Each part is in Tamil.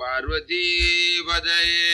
பார்வதி பதையே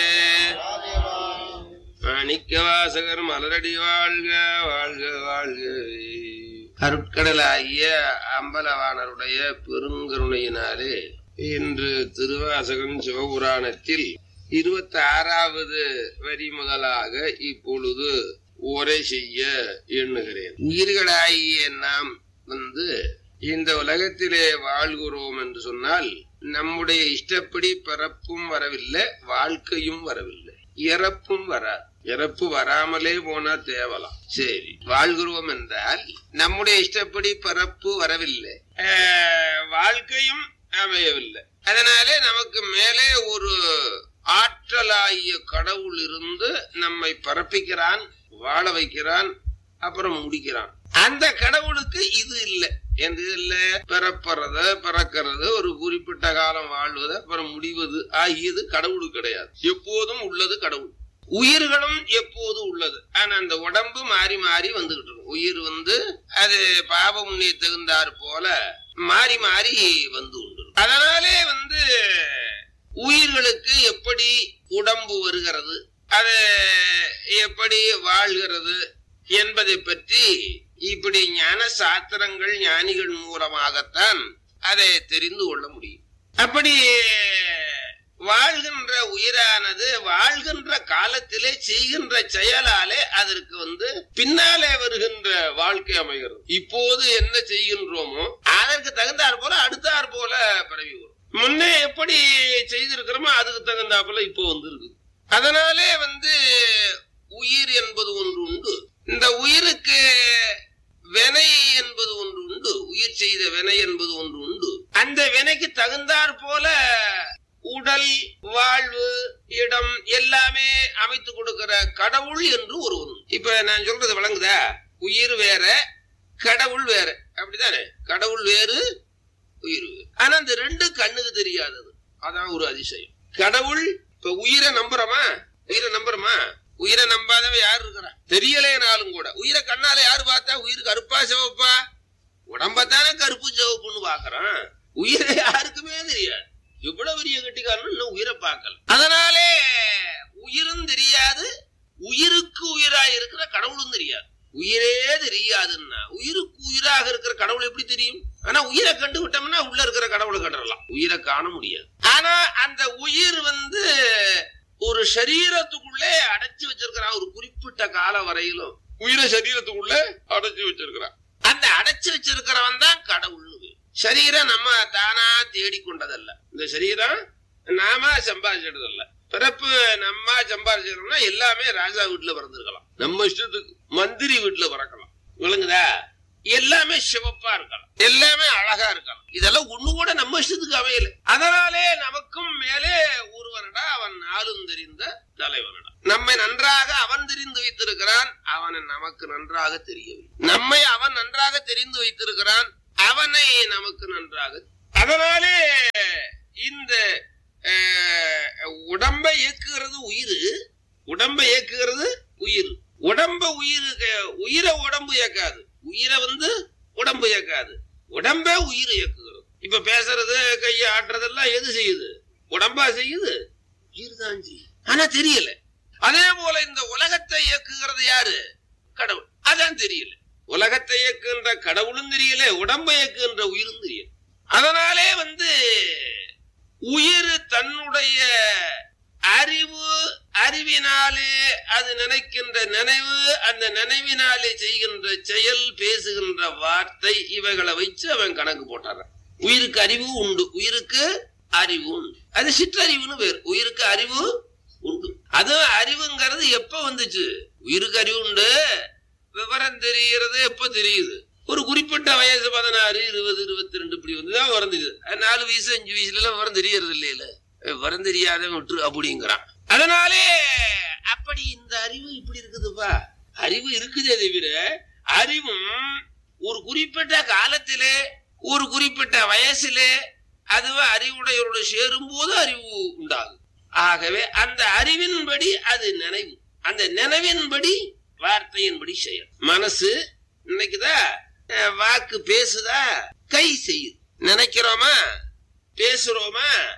மாணிக்க வாசகர் மலரடி வாழ்க வாழ்க வாழ்க அருட்கடலாகிய அம்பலவாணருடைய பெருங்கருணையினாலே இன்று திருவாசகன் சிவபுராணத்தில் இருபத்தி ஆறாவது வரி முதலாக இப்பொழுது உரை செய்ய எண்ணுகிறேன் உயிர்களாகிய நாம் வந்து இந்த உலகத்திலே வாழ்கிறோம் என்று சொன்னால் நம்முடைய இஷ்டப்படி பிறப்பும் வரவில்லை வாழ்க்கையும் வரவில்லை இறப்பும் வராது இறப்பு வராமலே போனா தேவலாம் சரி வாழ்கிறோம் என்றால் நம்முடைய இஷ்டப்படி பிறப்பு வரவில்லை ஆஹ், வாழ்க்கையும் அமையவில்லை அதனாலே நமக்கு மேலே ஒரு ஆற்றலாகிய கடவுள் இருந்து நம்மை பரப்பிக்கிறான் வாழ வைக்கிறான் அப்புறம் முடிக்கிறான் அந்த கடவுளுக்கு இது இல்லை என்று இல்ல பிறப்பறது பிறக்கிறது ஒரு குறிப்பிட்ட காலம் வாழ்வது அப்புறம் முடிவது ஆகியது கடவுள் கிடையாது எப்போதும் உள்ளது கடவுள் உயிர்களும் எப்போது உள்ளது ஆனா அந்த உடம்பு மாறி மாறி வந்துகிட்டு இருக்கும் உயிர் வந்து அது பாவ முன்னே தகுந்தாற் போல மாறி மாறி வந்து உண்டு அதனாலே வந்து உயிர்களுக்கு எப்படி உடம்பு வருகிறது அது எப்படி வாழ்கிறது என்பதை பற்றி இப்படி ஞான சாத்திரங்கள் ஞானிகள் மூலமாகத்தான் அதை தெரிந்து கொள்ள முடியும் அப்படி வாழ்கின்ற உயிரானது வாழ்கின்ற காலத்திலே செய்கின்ற செயலாலே அதற்கு வந்து பின்னாலே வருகின்ற வாழ்க்கை அமைகிறது இப்போது என்ன செய்கின்றோமோ அதற்கு தகுந்தாற் போல அடுத்தாற் போல பரவி வரும் முன்னே எப்படி செய்திருக்கிறோமோ அதுக்கு தகுந்தாப்புல இப்போ வந்து இருக்குது அதனாலே வந்து உயிர் என்பது ஒன்று உண்டு இந்த உயிருக்கு வினை என்பது ஒன்று உண்டு உயிர் செய்த வினை என்பது ஒன்று உண்டு அந்த வினைக்கு தகுந்தாற் போல உடல் வாழ்வு இடம் எல்லாமே அமைத்து கொடுக்கிற கடவுள் என்று ஒருவர் உண்டு. இப்ப நான் சொல்றது விளங்குதா உயிர் வேற கடவுள் வேற அப்படிதானே கடவுள் வேறு உயிர் வேறு. ஆனா அந்த ரெண்டு கண்ணுக்கு தெரியாதது அதான் ஒரு அதிசயம் கடவுள் இப்ப உயிரை நம்புறோமா உயிரை நம்புறோமா உயிரை நம்பாதவன் யாரு இருக்கிறா தெரியலேனாலும் கூட உயிரை கண்ணால யாரு பார்த்தா உயிர் கருப்பா சிவப்பா உடம்பத்தானே கருப்பு சிவப்புன்னு பாக்குறான் உயிரை யாருக்குமே தெரியாது எவ்வளவு பெரிய கட்டிக்காரன் இன்னும் உயிரை பார்க்கல அதனாலே உயிரும் தெரியாது உயிருக்கு உயிரா இருக்கிற கடவுளும் தெரியாது உயிரே தெரியாதுன்னா உயிருக்கு உயிராக இருக்கிற கடவுள் எப்படி தெரியும் ஆனா உயிரை கண்டு விட்டோம்னா உள்ள இருக்கிற கடவுளை கண்டுடலாம் உயிரை காண முடியாது ஆனா அந்த உயிர் வந்து ஒரு சரீரத்துக்குள்ளே அடைச்சு வச்சிருக்கிறான் ஒரு குறிப்பிட்ட கால வரையிலும் உயிரை சரீரத்துக்குள்ள அடைச்சு வச்சிருக்கிறான் அந்த அடைச்சு வச்சிருக்கிறவன் தான் கடவுள் சரீரம் நம்ம தானா தேடிக்கொண்டதல்ல இந்த சரீரம் நாம சம்பாதிச்சதல்ல பிறப்பு நம்ம சம்பாதிச்சிருக்கோம்னா எல்லாமே ராஜா வீட்டுல பிறந்திருக்கலாம் நம்ம இஷ்டத்துக்கு மந்திரி வீட்டுல பிறக்கலாம் விளங்குதா எல்லாமே சிவப்பா இருக்கலாம் எல்லாமே அழகா இருக்கலாம் இதெல்லாம் ஒண்ணு கூட நம்ம இஷ்டத்துக்கு அமையல அதனாலே நமக்கும் மேலே ஒருவனடா அவன் நாளும் தெரிந்த தலைவனடா நம்மை நன்றாக அவன் தெரிந்து வைத்திருக்கிறான் அவனை நமக்கு நன்றாக தெரியவில்லை நம்மை அவன் நன்றாக தெரிந்து வைத்திருக்கிறான் அவனை நமக்கு நன்றாக அதனாலே இந்த அஹ், உடம்பை இயக்குகிறது உயிர் உடம்பை இயக்குகிறது உயிர் உடம்ப உயிர் உயிரை உடம்பு இயக்காது உயிரை வந்து உடம்பு இயக்காது உடம்பே உயிர் இயக்குகிறது இப்ப பேசுறது கையை ஆட்டுறதெல்லாம் எது செய்யுது உடம்பா செய்யுது உயிர் தான் செய்யுது ஆனா தெரியல அதே போல இந்த உலகத்தை இயக்குகிறது யாரு கடவுள் அதான் தெரியல உலகத்தை இயக்குகின்ற கடவுளும் தெரியல உடம்பை இயக்குகின்ற உயிரும் தெரியல அதனாலே வந்து உயிர் தன்னுடைய அறிவு அறிவினாலே அது நினைக்கின்ற நினைவு அந்த நினைவினாலே செய்கின்ற செயல் பேசுகின்ற வார்த்தை இவைகளை வச்சு அவன் கணக்கு போட்டாரான் உயிருக்கு அறிவு உண்டு உயிருக்கு அறிவு உண்டு அது சிற்றறிவுன்னு பேர் உயிருக்கு அறிவு உண்டு அது அறிவுங்கிறது எப்ப வந்துச்சு உயிருக்கு அறிவு உண்டு விவரம் தெரிகிறது எப்ப தெரியுது ஒரு குறிப்பிட்ட வயசு பதினாறு இருபது இருபத்தி ரெண்டு இப்படி வந்துதான் விவரம் தெரியுது அது நாலு வயசு அஞ்சு வயசுல எல்லாம் விவரம் தெரியறது இல்லையில விவரம் தெரியாதவன் விட்டு அப்படிங்கிறான் அதனாலே அப்படி இந்த அறிவு இப்படி இருக்குதுப்பா அறிவு இருக்குதே தவிர அறிவும் ஒரு குறிப்பிட்ட காலத்திலே ஒரு குறிப்பிட்ட வயசிலே அதுவே அறிவுடையவரோட சேரும் போது அறிவு உண்டாகும் ஆகவே அந்த அறிவின்படி அது நினைவு அந்த நினைவின்படி வார்த்தையின்படி செயல் மனசு நினைக்குதா அஹ் வாக்கு பேசுதா கை செய்யுது நினைக்கிறோமா பேசுறோமா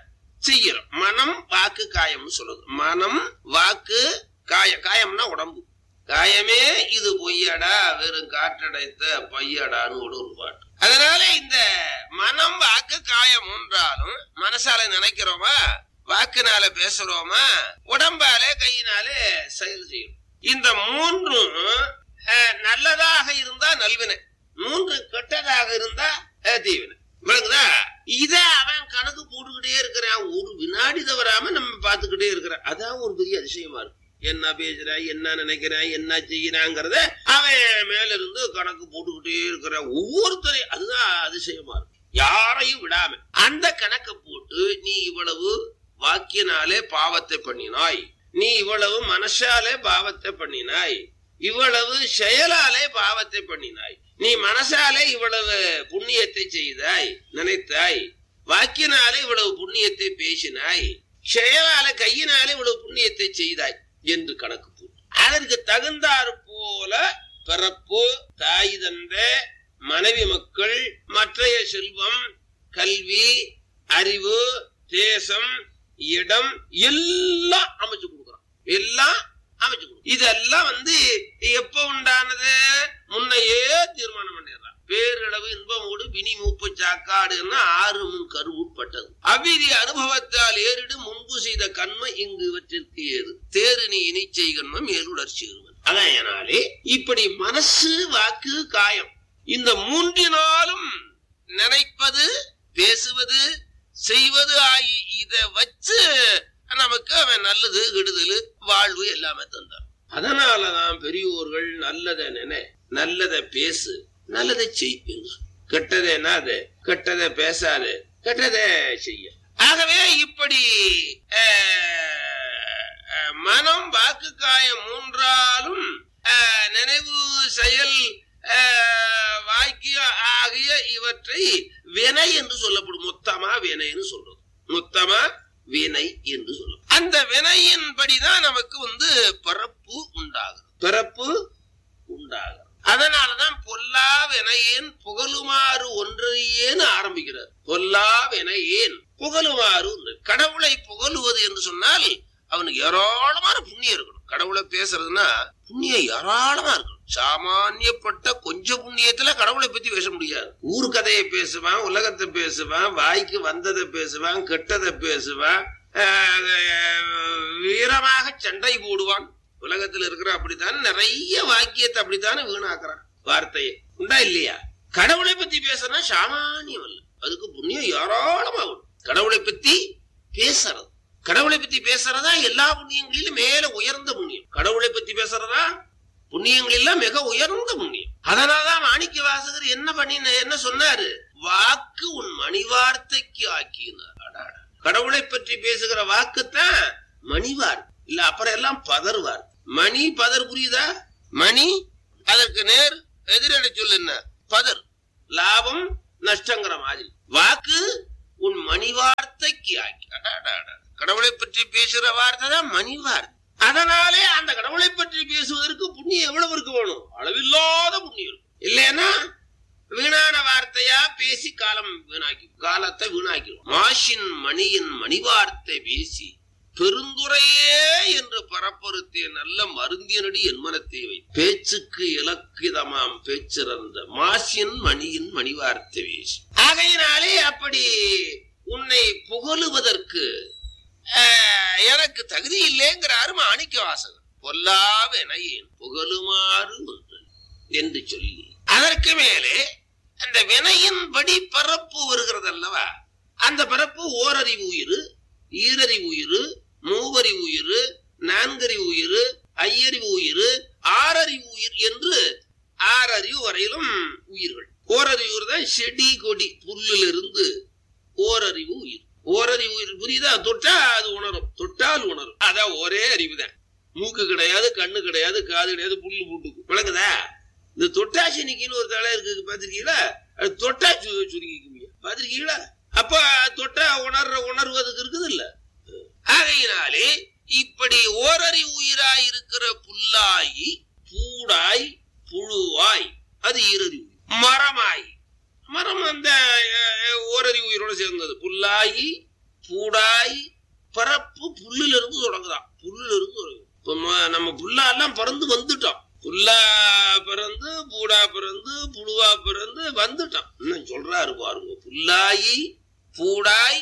செய்யறோம் மனம் வாக்கு காயம்னு சொல்லுது மனம் வாக்கு காய காயம்னா உடம்பு காயமே இது பொய்யடா வெறும் காற்றடைத்த பையடான்னு ஒரு ஒரு பாட்டு அதனால இந்த மனம் வாக்கு காயம் மூன்றாலும் மனசால நினைக்கிறோமா வாக்குனால பேசுறோமா உடம்பாலே கையினாலே செயல் செய்யணும் இந்த மூன்றும் அஹ், நல்லதாக இருந்தா நல்வினை மூன்று கெட்டதாக இருந்தா அஹ், தீவினை விளங்குதா இத அவன் கணக்கு போட்டுக்கிட்டே இருக்கிறான் ஒரு வினாடி தவறாம நம்ம பார்த்துக்கிட்டே இருக்கிறான் அதான் ஒரு பெரிய அதிசயமா இருக்கு என்ன பேசுறான் என்ன நினைக்கிறான் என்ன செய்யறாங்கிறத அவன் மேல இருந்து கணக்கு போட்டுக்கிட்டே இருக்கிறான் ஒவ்வொருத்தரையும் அதுதான் அதிசயமா இருக்கு யாரையும் விடாம அந்த கணக்கை போட்டு நீ இவ்வளவு வாக்கியனாலே பாவத்தை பண்ணினாய் நீ இவ்வளவு மனசாலே பாவத்தை பண்ணினாய் இவ்வளவு செயலாலே பாவத்தை பண்ணினாய் நீ மனசாலே இவ்வளவு புண்ணியத்தை செய்தாய் நினைத்தாய் வாக்கினாலே இவ்வளவு புண்ணியத்தை பேசினாய் செயலால கையினாலே இவ்வளவு புண்ணியத்தை செய்தாய் என்று கணக்கு போட்டு அதற்கு தகுந்தாறு போல பிறப்பு தாய் தந்த மனைவி மக்கள் மற்றைய செல்வம் கல்வி அறிவு தேசம் இடம் எல்லாம் அமைச்சு கொடுக்குறான் எல்லாம் அமைச்சு கொடுக்கும் இதெல்லாம் வந்து எப்ப உண்டானது முன்னையே தீர்மானம் பண்ணிடுறான் பேரளவு இன்பமோடு வினி மூப்பு சாக்காடுன்னா ஆறு முன் கரு உட்பட்டது அவ்விதி அனுபவத்தால் ஏறிடு முன்பு செய்த கண்மை இங்கு இவற்றிற்கு ஏது தேறு நீ இனி செய்கண்மம் மேலுடர் சேருவன் அதனாலே இப்படி மனசு வாக்கு காயம் இந்த மூன்றினாலும் நினைப்பது பேசுவது செய்வது ஆகி இத வச்சு நமக்கு அவன் நல்லது கெடுதல் வாழ்வு எல்லாமே தந்தான் அதனாலதான் பெரியோர்கள் நல்லதை நினை நல்லதை பேசு நல்லதை செய் என்று சொல்லு. கெட்டதை என்னாது கெட்டதை பேசாது கெட்டதை செய்ய ஆகவே இப்படி அஹ், அஹ், மனம் வாக்கு காயம் மூன்றாலும் அஹ், நினைவு செயல் அஹ், வாக்கியம் ஆகிய இவற்றை வினை என்று சொல்லப்படும் மொத்தமா வினைன்னு சொல்றது மொத்தமா வினை என்று சொல்லும் அந்த வினையின்படிதான் நமக்கு வந்து பிறப்பு உண்டாகும் பிறப்பு உண்டாகும் அதனாலதான் பொல்லா வினையேன் புகழுமாறு ஒன்றையேன்னு ஆரம்பிக்கிறார் பொல்லா வினையேன் புகழுமாறு ஒன்று. கடவுளை புகழுவது என்று சொன்னால் அவனுக்கு ஏராளமான புண்ணியம் இருக்கணும் கடவுளை பேசுறதுன்னா புண்ணியம் ஏராளமா இருக்கணும் சாமானியப்பட்ட கொஞ்ச புண்ணியத்துல கடவுளை பத்தி பேச முடியாது ஊர் கதையை பேசுவான் உலகத்தை பேசுவான் வாய்க்கு வந்ததை பேசுவான் கெட்டதை பேசுவான் ஆஹ், வீரமாக சண்டை போடுவான் உலகத்துல இருக்கிற அப்படித்தான் நிறைய வாக்கியத்தை அப்படித்தானே வீணாக்குறான் வார்த்தையை உண்டா இல்லையா கடவுளை பத்தி பேசுறா சாமானியம் அல்ல அதுக்கு புண்ணியம் ஏராளமாகும் கடவுளை பத்தி பேசுறது கடவுளை பத்தி பேசுறதா எல்லா புண்ணியங்களிலும் மேல உயர்ந்த புண்ணியம் கடவுளை பத்தி பேசுறதா புண்ணியங்களெல்லாம் மிக உயர்ந்த புண்ணியம் அதனாலதான் மாணிக்க வாசகர் என்ன பண்ணி என்ன சொன்னாரு வாக்கு உன் மணிவார்த்தைக்கு ஆக்கினார் அடாடா. கடவுளை பற்றி பேசுகிற வாக்குத்தான் மணிவார் இல்ல அப்புறம் எல்லாம் பதர்வார் மணி பதர் புரியுதா மணி அதற்கு நேர் எதிரடை சொல் என்ன பதர் லாபம் நஷ்டங்கிற மாதிரி வாக்கு உன் மணிவார்த்தைக்கு ஆக்கி அடாடாடா. கடவுளை பற்றி பேசுற வார்த்தை தான் மணிவார்த்தை அதனாலே அந்த கடவுளை பற்றி பேசுவதற்கு புண்ணியம் எவ்வளவு இருக்கு வேணும் அளவில்லாத புண்ணியம் இருக்கும். இல்லைன்னா வீணான வார்த்தையா பேசி காலம் வீணாக்கி காலத்தை வீணாக்கிடும் மாஷின் மணியின் மணிவார்த்தை பேசி பெருந்துரையே என்று பரப்பொருத்திய நல்ல மருந்தியனடி என் மனத்தை வை பேச்சுக்கு இலக்கிதமாம் பேச்சிறந்த மாசின் மணியின் மணிவார்த்தை பேசி ஆகையினாலே அப்படி உன்னை புகழுவதற்கு ஆஹ், எனக்கு தகுதி இல்லைங்கிறாரு மாணிக்க வாசகர் பொல்லாவெனையேன் புகழுமாறு ஒன்று என்று சொல்லி அதற்கு மேலே அந்த வினையின்படி பரப்பு வருகிறது அல்லவா அந்த பரப்பு ஓரறிவு உயிர் ஈரறிவு உயிர் மூவறிவு உயிர் நான்கறிவு உயிர் ஐயறிவு உயிர் ஆறறிவு உயிர் என்று ஆறறிவு வரையிலும் உயிர்கள் ஓரறிவு தான் செடி கொடி புல்லிலிருந்து ஓரறிவு உயிர் ஓரறிவு உயிர் புரியுதா தொட்டா அது உணரும் தொட்டால் உணரும் அதான் ஒரே அறிவு தான் மூக்கு கிடையாது கண்ணு கிடையாது காது கிடையாது புல்லு பூட்டுக்கு விளங்குதா இந்த தொட்டாசினிக்குன்னு ஒரு தலை இருக்கு பாத்திருக்கீங்களா அது தொட்டா சு- சுருங்கிக்குமியா பாத்திருக்கீங்களா அப்ப தொட்டா உணர்ற உணர்வு அதுக்கு இருக்குது இல்ல ஆகையினாலே இப்படி ஓரறிவு உயிராய் இருக்கிற புல்லாய் பூடாய் புழுவாய் அது ஈரறிவு மரமாய் மரம் அந்த அஹ், ஓரறிவு உயிரோட சேர்ந்தது புல்லாகி பூடாய் பரப்பு புல்லுல இருந்து தொடங்குதான் புல்லுல இருந்து தொடங்கும் இப்ப ம- நம்ம புல்லா எல்லாம் பறந்து வந்துட்டோம் புல்லா பிறந்து பூடா பிறந்து புழுவா பிறந்து வந்துட்டோம் இன்னும் சொல்றாரு பாருங்க புல்லாயி பூடாய்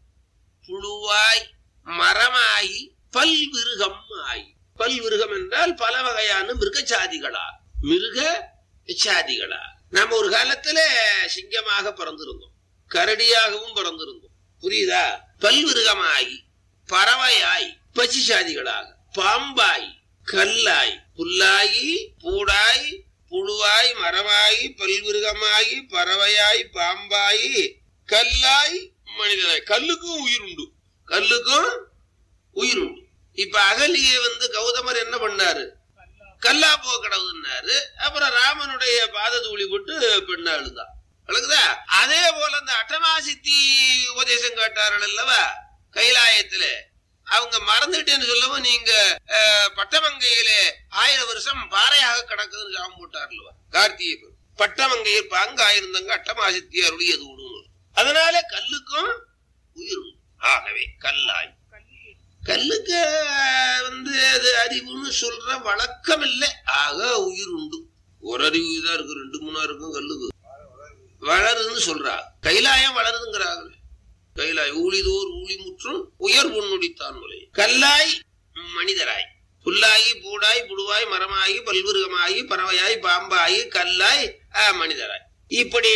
புழுவாய் மரமாயி பல்விருகம் ஆயி பல்விருகம் என்றால் பல வகையான மிருக சாதிகளா மிருக சாதிகளா நம்ம ஒரு காலத்துல சிங்கமாக பிறந்திருந்தோம் கரடியாகவும் பிறந்திருந்தோம் புரியுதா பல்விருகமாயி பறவையாய் பசி சாதிகளாக பாம்பாய் கல்லாய் புல்லாகி பூடாய் புழுவாய் மரமாயி பல்விருகமாயி பறவையாய் பாம்பாயி கல்லாய் மனிதனாய் கல்லுக்கும் உயிர் உண்டு கல்லுக்கும் உயிர் உண்டு இப்ப அகலியை வந்து கௌதமர் என்ன பண்ணாரு கல்லா போ கடவுன்னாரு அப்புறம் ராமனுடைய பாத தூளி போட்டு பெண்ணா எழுந்தா விளக்குதா அதே போல அந்த அட்டமாசித்தி உபதேசம் கேட்டார்கள் அல்லவா கைலாயத்துல அவங்க மறந்துட்டேன்னு சொல்லவும் நீங்க அஹ், பட்டமங்கையிலே ஆயிரம் வருஷம் பாறையாக கிடக்குதுன்னு ஜாம் போட்டார்லவா கார்த்திகை பெருமாள். பட்டமங்கையில் பாங்காயிருந்தங்க அட்டமாசித்தி அருளியது விடும் அதனால கல்லுக்கும் உயிர் உண்டு. ஆகவே கல்லாய் கல்லுக்கு வந்து அது அறிவுன்னு சொல்ற வழக்கம் இல்லை ஆக உயிர் உண்டு ஒரு அறிவு தான் இருக்கு ரெண்டு மூணா இருக்கும் கல்லுக்கு வளருதுன்னு சொல்றா கைலாயம் வளருதுங்கிறாங்க கைலாய் ஊழிதோர் ஊழி முற்றும் உயர் பொன்னுடித்தான் முறை கல்லாய் மனிதராய் புல்லாகி பூடாய் புழுவாய் மரமாகி பல்விருகமாகி பறவையாய் பாம்பாகி கல்லாய் ஆ, மனிதராய் இப்படி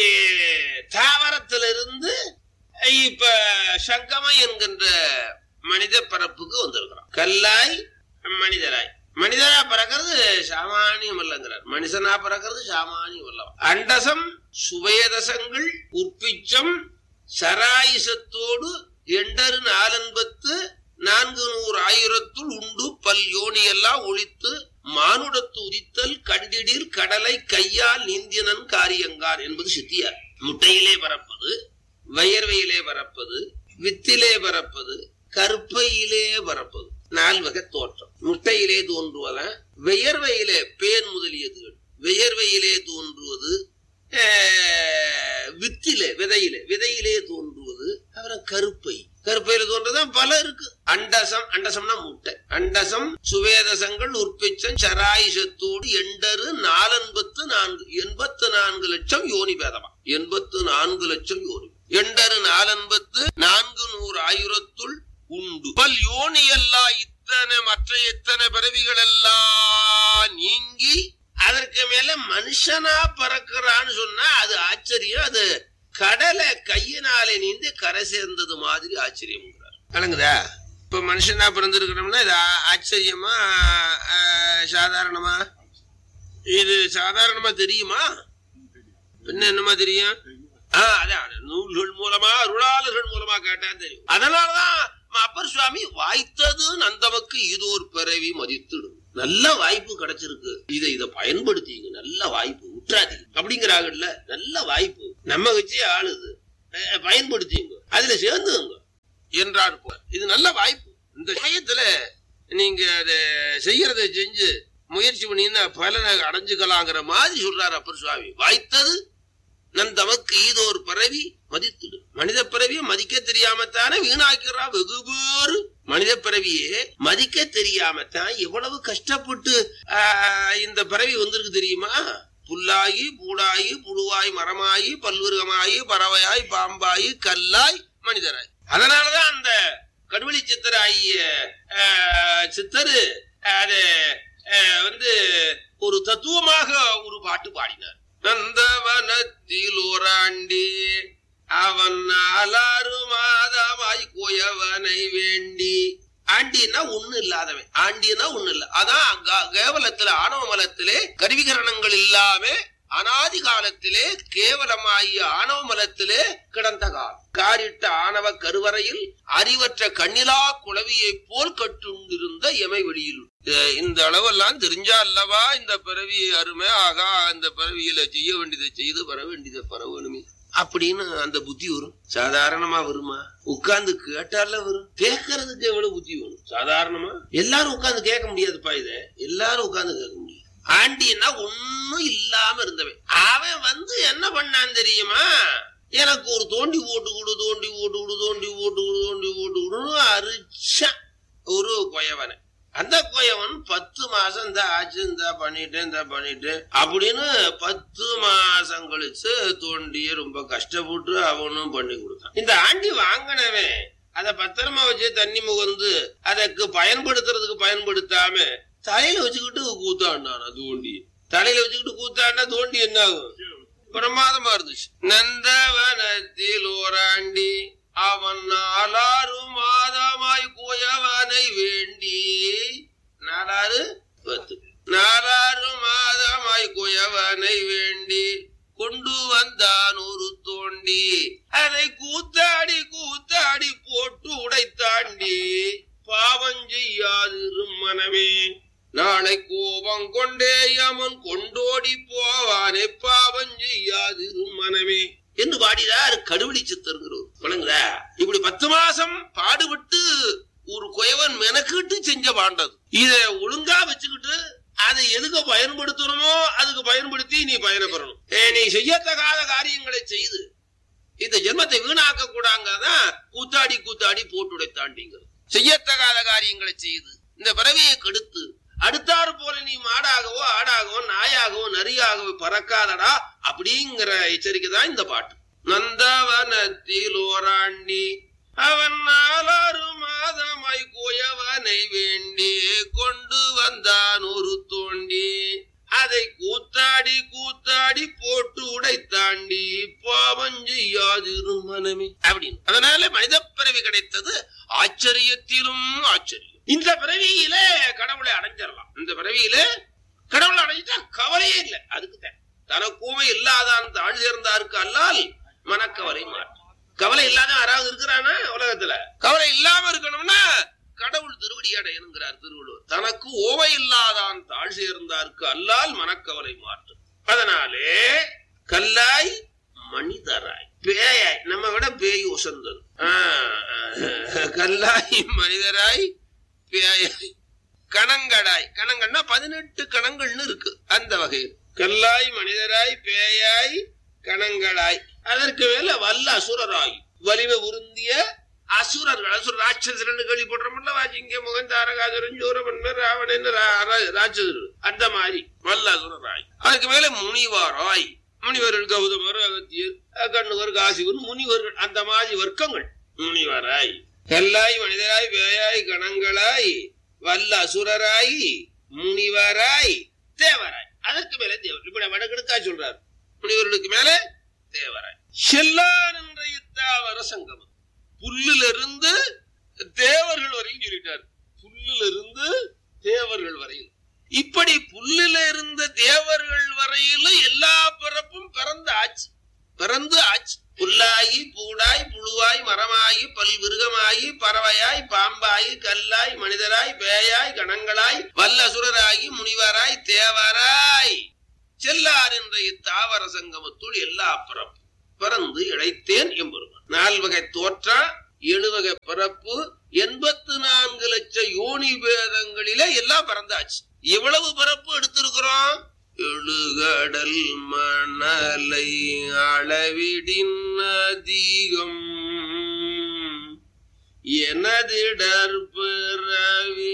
தாவரத்திலிருந்து இப்ப சங்கமம் என்கின்ற மனித பரப்புக்கு வந்திருக்கிறோம் கல்லாய் மனிதராய் மனிதரா பிறக்கிறது சாமானியம் அல்லங்கிறார் மனுஷனா பிறக்கிறது சாமானியம் அல்லவா அண்டசம் சுபேதசங்கள் உற்பிச்சம் சராயுசத்தோடு எண்டரு நாலன்பத்து நான்கு நூறு ஆயிரத்துள் உண்டு பல் யோனியெல்லாம் ஒழித்து மானுடத்து உதித்தல் கண்டிடில் கடலை கையால் நீந்தினன் காரியங்கார் என்பது சித்தியார் முட்டையிலே பறப்பது வயர்வையிலே பறப்பது வித்திலே பறப்பது கருப்பையிலே பறப்பது நால்வகை தோற்றம் முட்டையிலே தோன்றுவதன் வியர்வையிலே பேன் முதலியதுகள் வியர்வையிலே தோன்றுவது ஆஹ், வித்திலே விதையிலே விதையிலே தோன்றுவது அப்புறம் கருப்பை கருப்பையில தோன்றதான் பல இருக்கு அண்டசம் அண்டசம்னா முட்டை அண்டசம் சுவேதசங்கள் உற்பிச்சம் சராயுஷத்தோடு எண்டரு நாலன்பத்து நான்கு எண்பத்து நான்கு லட்சம் யோனி பேதமா எண்பத்து நான்கு லட்சம் யோனி எண்டரு நாலன்பத்து நான்கு நூறு ஆயிரத்துள் உண்டு பல் யோனி எல்லாம் இத்தனை மற்ற எத்தனை பிறவிகள் எல்லாம் நீங்கி அதற்கு மேல மனுஷனா பறக்கிறான்னு சொன்னா அது ஆச்சரியம் அது கடலை கையினாலே நீந்து கரை சேர்ந்தது மாதிரி ஆச்சரியம்ங்கிறார் விளங்குதா இப்ப மனுஷனா பிறந்திருக்கிறோம்னா இது ஆ- ஆச்சரியமா ஆ, சாதாரணமா இது சாதாரணமா தெரியுமா என்ன என்னமா தெரியும் ஆ, அதான் நூல்கள் மூலமா அருளாளர்கள் மூலமா கேட்டா தெரியும் அதனாலதான் அப்பர் சுவாமி வாய்த்தது நந்தமக்கு இது ஒரு பிறவி மதித்திடும் நல்ல வாய்ப்பு கிடைச்சிருக்கு இதை இதை பயன்படுத்திங்க நல்ல வாய்ப்பு விட்டுறாதீங்க அப்படிங்கிறாங்கல்ல நல்ல வாய்ப்பு நம்ம வச்சே ஆளுது அஹ், பயன்படுத்திங்க அதுல சேர்ந்துங்க என்றார் போல இது நல்ல வாய்ப்பு இந்த சமயத்துல நீங்க அதை செய்யறதை செஞ்சு முயற்சி பண்ணினா பலனை அடைஞ்சுக்கலாங்கிற மாதிரி சொல்றாரு அப்பர் சுவாமி வாய்த்தது நம் தமக்கு ஈதோர் பிறவி மதித்துடு மனித பிறவியை மதிக்க தெரியாமத்தானே வீணாக்கிறா வெகு பேரு மனித பிறவியே மதிக்க தெரியாமத்தான் எவ்வளவு கஷ்டப்பட்டு ஆஹ், இந்த பிறவி வந்திருக்கு தெரியுமா புல்லாகி பூடாயி புழுவாய் மரமாயி பல்விருகமாயி பறவையாய் பாம்பாயி கல்லாய் மனிதராய் அதனாலதான் அந்த கடுவெளி சித்தராகிய ஆஹ், சித்தரு அது ஆஹ், வந்து ஒரு தத்துவமாக ஒரு பாட்டு பாடினார் நந்தவனத்தில் ஓராண்டி அவன் நாலாறு மாதமாய் கோயவனை வேண்டி ஆண்டினா ஒண்ணு இல்லாதவன் ஆண்டினா ஒண்ணு இல்ல அதான் க- கேவலத்துல ஆணவ மலத்திலே கருவிகரணங்கள் இல்லாம அனாதி காலத்திலே கேவலமாகிய ஆணவ மலத்திலே கிடந்த காலம் காரிட்ட ஆணவ கருவறையில் அறிவற்ற கண்ணிலா குளவியைப் போல் கட்டுண்டிருந்த எமை வெளியில் அஹ் இந்த அளவெல்லாம் தெரிஞ்சா அல்லவா இந்த பிறவி அருமை ஆகா இந்த பிறவியில செய்ய வேண்டியதை செய்து பெற வேண்டியதை பெற வேணுமே அப்படின்னு அந்த புத்தி வரும் சாதாரணமா வருமா உட்கார்ந்து கேட்டால வரும் கேட்கறதுக்கு எவ்வளவு புத்தி வரும் சாதாரணமா எல்லாரும் உட்கார்ந்து கேட்க முடியாதுப்பா இத எல்லாரும் உட்கார்ந்து கேட்க முடியாது ஆண்டின்னா ஒண்ணும் இல்லாம இருந்தவன் அவன் வந்து என்ன பண்ணான் தெரியுமா எனக்கு ஒரு தோண்டி போட்டு கொடு தோண்டி போட்டு கொடு தோண்டி போட்டு கொடு தோண்டி போட்டு கொடுன்னு அரிச்சான் ஒரு கொயவனை அந்த கொயவன் பத்து மாசம் இந்த ஆச்சு இந்த பண்ணிட்டேன் இந்த பண்ணிட்டேன் அப்படின்னு பத்து மாசம் கழிச்சு தோண்டிய ரொம்ப கஷ்டப்பட்டு அவனும் பண்ணி கொடுத்தான் இந்த ஆண்டி வாங்கினவன் அத பத்திரமா வச்சு தண்ணி முகந்து அதற்கு பயன்படுத்துறதுக்கு பயன்படுத்தாம தலையில வச்சுக்கிட்டு கூத்தாண்டான் தோண்டி தலையில வச்சுக்கிட்டு கூத்தாண்டா தோண்டி என்ன ஆகும் பிரமாதமா இருந்துச்சு நந்தவனத்தில் ஓராண்டி அவன் நாலாறு மாதமாய் குயவனை வேண்டி நாலாறு பத்து நாலாறு மாதமாய் குயவனை வேண்டி கொண்டு வந்தான் ஒரு தோண்டி அதை கூத்தாடி கூத்தாடி போட்டு உடைத்தாண்டி பாவம் செய்யாதிரும் மனமே நாளை கோபம் கொண்டே அவன் கொண்டோடி போவானே பாவம் செய்யாதிரும் மனமே என்று பாடினார் கடுவெளி சித்தருங்கிறவர் வழங்குறா இப்படி பத்து மாசம் பாடுபட்டு ஒரு குயவன் மெனக்கிட்டு செஞ்ச பாண்டது இத ஒழுங்கா வச்சுக்கிட்டு அதை எதுக்கு பயன்படுத்தணுமோ அதுக்கு பயன்படுத்தி நீ பயணப்பெறணும் ஏ, நீ செய்யத்தகாத காரியங்களை செய்து இந்த ஜென்மத்தை வீணாக்க கூடாங்கதான் கூத்தாடி கூத்தாடி போட்டுடைத்தாண்டிங்கிறது செய்யத்தகாத காரியங்களை செய்து இந்த பிறவியை கெடுத்து அடுத்தாறு போல நீ மாடாகவோ ஆடாகவோ நாயாகவோ நரியாகவோ பறக்காதடா அப்படிங்கிற எச்சரிக்கை தான் இந்த பாட்டு நந்தவனத்தில் ஓராண்டி அவன் நாலாறு மாதமாய் குயவனை வேண்டி கொண்டு வந்தான் ஒரு தோண்டி அதை கூத்தாடி கூத்தாடி போட்டு உடைத்தாண்டி பாவம் செய்யாதிரு மனமே அப்படின்னு அதனால மனித பிறவி கிடைத்தது ஆச்சரியத்திலும் ஆச்சரியம் இந்த பிறவியில கடவுளை அடைஞ்சிடலாம் இந்த பிறவியில கடவுளை அடைஞ்சிட்டா கவலையே இல்லை அதுக்கு தான் தனக்கூமை இல்லாதான் தாழ் சேர்ந்தாருக்கு அல்லால் மனக்கவலை மாற்று கவலை இல்லாத யாராவது இருக்கிறானா உலகத்துல கவலை இல்லாம இருக்கணும்னா கடவுள் திருவடி அடையணுங்கிறார் திருவள்ளுவர் தனக்கு ஓவை இல்லாதான் தாழ் சேர்ந்தார்க்கு அல்லால் மனக்கவலை மாற்று அதனாலே கல்லாய் மனிதராய் பேயாய் நம்ம விட பேய் உசந்தது ஆஹ், கல்லாய் மனிதராய் பேயாய் கணங்கடாய் கணங்கள்னா பதினெட்டு கணங்கள்னு இருக்கு அந்த வகையில் கல்லாய் மனிதராய் பேயாய் கணங்களாய் அதற்கு மேல வல்ல அசுரராய் வலிமை உருந்திய அசுரர்கள் அசுர ராட்சசரன் கேள்விப்படுறோம்ல வாஜிங்க முகன் தாரகாசுரன் சூரபன்மர் ராவணன் ரா- ரா- ராட்சசர் அந்த மாதிரி வல்ல அசுரராய் அதுக்கு மேல முனிவாராய் முனிவர்கள் கௌதமர் அகத்தியர் கண்ணுவர் காசிவர் முனிவர்கள் அந்த மாதிரி வர்க்கங்கள் முனிவராய் கல்லாய் மனிதராய் வேயாய் கணங்களாய் வல்ல அசுரராய் முனிவராய் தேவராய் அதற்கு மேல தேவர் இப்படி வடகிழக்கா சொல்றார் முனிவர்களுக்கு மேல தேவராய் செல்லான் என்ற இத்தாவர சங்கமம் புல்லிலிருந்து தேவர்கள் வரையும் சொல்லிட்டார் புல்லிலிருந்து தேவர்கள் வரையில் இப்படி புல்லில இருந்த தேவர்கள் வரையிலும் எல்லா பிறப்பும் பிறந்து ஆச்சு பிறந்து ஆச்சு புல்லாகி பூடாய் புழுவாய் மரமாகி பல் விருகமாகி பறவையாய் பாம்பாய் கல்லாய் மனிதராய் பேயாய் கணங்களாய் வல்லசுரராகி முனிவராய் தேவராய் செல்லார் என்ற இத்தாவர சங்கமத்துள் எல்லா பிறப்பு பிறந்து இழைத்தேன் எம்பெருமான் நால்வகை தோற்றா எழுவகை பிறப்பு எண்பத்து நான்கு லட்சம் யோனி பேதங்களிலே எல்லாம் பிறந்தாச்சு எவ்வளவு பிறப்பு எடுத்திருக்கிறோம் எழுகடல் மணலை அளவிடின் அதிகம் எனதிடர் பிறவி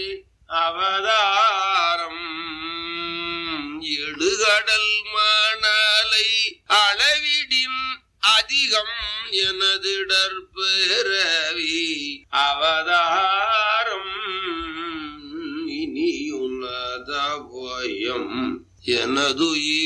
அவதாரம் எழுகடல் மணலை அளவிடின் அதிகம் எனதிடர் பிறவி அவதாரம் இனியுனத பயம் எனது